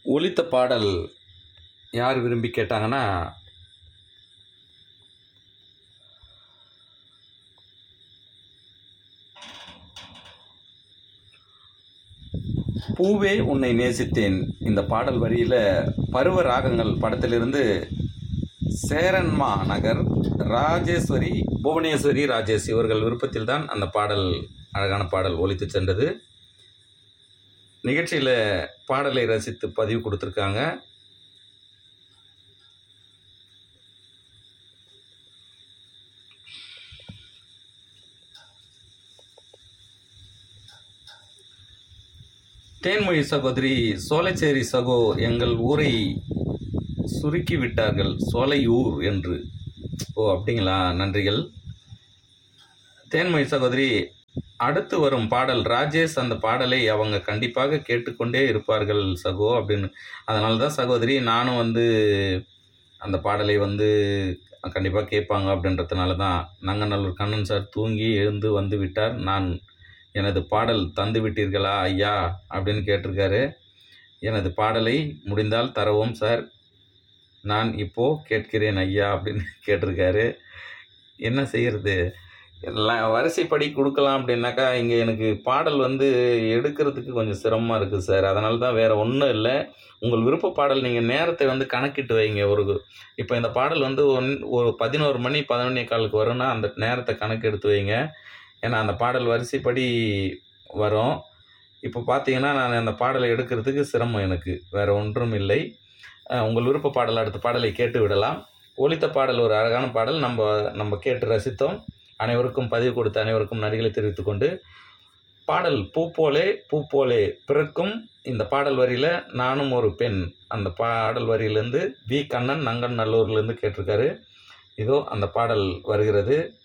ஒலித்த பாடல் யார் விரும்பி கேட்டாங்கன்னா பூவே உன்னை நேசித்தேன் இந்த பாடல் வரியில் பருவ ராகங்கள் படத்திலிருந்து சேரன்மா நகர் ராஜேஸ்வரி புவனேஸ்வரி ராஜேஷ் இவர்கள் விருப்பத்தில் தான் அந்த பாடல் அழகான பாடல் ஒலித்து சென்றது நிகழ்ச்சியில் பாடலை ரசித்து பதிவு கொடுத்துருக்காங்க தேன்மொழி சகோதரி சோலைச்சேரி சகோ எங்கள் ஊரை சுருக்கி விட்டார்கள் சோலையூர் என்று ஓ அப்படிங்களா நன்றிகள் தேன்மொழி சகோதரி அடுத்து வரும் பாடல் ராஜேஷ் அந்த பாடலை அவங்க கண்டிப்பாக கேட்டுக்கொண்டே இருப்பார்கள் சகோ அப்படின்னு அதனால தான் சகோதரி நானும் வந்து அந்த பாடலை வந்து கண்டிப்பாக கேட்பாங்க அப்படின்றதுனால தான் நங்கநல்லூர் கண்ணன் சார் தூங்கி எழுந்து வந்து விட்டார் நான் எனது பாடல் தந்து விட்டீர்களா ஐயா அப்படின்னு கேட்டிருக்காரு எனது பாடலை முடிந்தால் தரவும் சார் நான் இப்போ கேட்கிறேன் ஐயா அப்படின்னு கேட்டிருக்காரு என்ன செய்யறது எல்லாம் வரிசைப்படி கொடுக்கலாம் அப்படின்னாக்கா இங்கே எனக்கு பாடல் வந்து எடுக்கிறதுக்கு கொஞ்சம் சிரமமாக இருக்குது சார் அதனால தான் வேறு ஒன்றும் இல்லை உங்கள் விருப்ப பாடல் நீங்கள் நேரத்தை வந்து கணக்கிட்டு வைங்க ஒரு இப்போ இந்த பாடல் வந்து ஒன் ஒரு பதினோரு மணி பதினொன்னே காலுக்கு வரும்னா அந்த நேரத்தை கணக்கு எடுத்து வைங்க ஏன்னா அந்த பாடல் வரிசைப்படி வரும் இப்போ பார்த்தீங்கன்னா நான் அந்த பாடலை எடுக்கிறதுக்கு சிரமம் எனக்கு வேறு ஒன்றும் இல்லை அஹ் உங்கள் விருப்ப பாடல் அடுத்த பாடலை கேட்டு விடலாம் ஒலித்த பாடல் ஒரு அழகான பாடல் நம்ம நம்ம கேட்டு ரசித்தோம் அனைவருக்கும் பதிவு கொடுத்த அனைவருக்கும் நன்றிகளை தெரிவித்துக் கொண்டு பாடல் பூ போலே பூ போலே பிறக்கும் இந்த பாடல் வரியில் நானும் ஒரு பெண் அந்த பாடல் வரியிலேருந்து வி கண்ணன் நங்கன் நல்லூர்லேருந்து கேட்டிருக்காரு இதோ அந்த பாடல் வருகிறது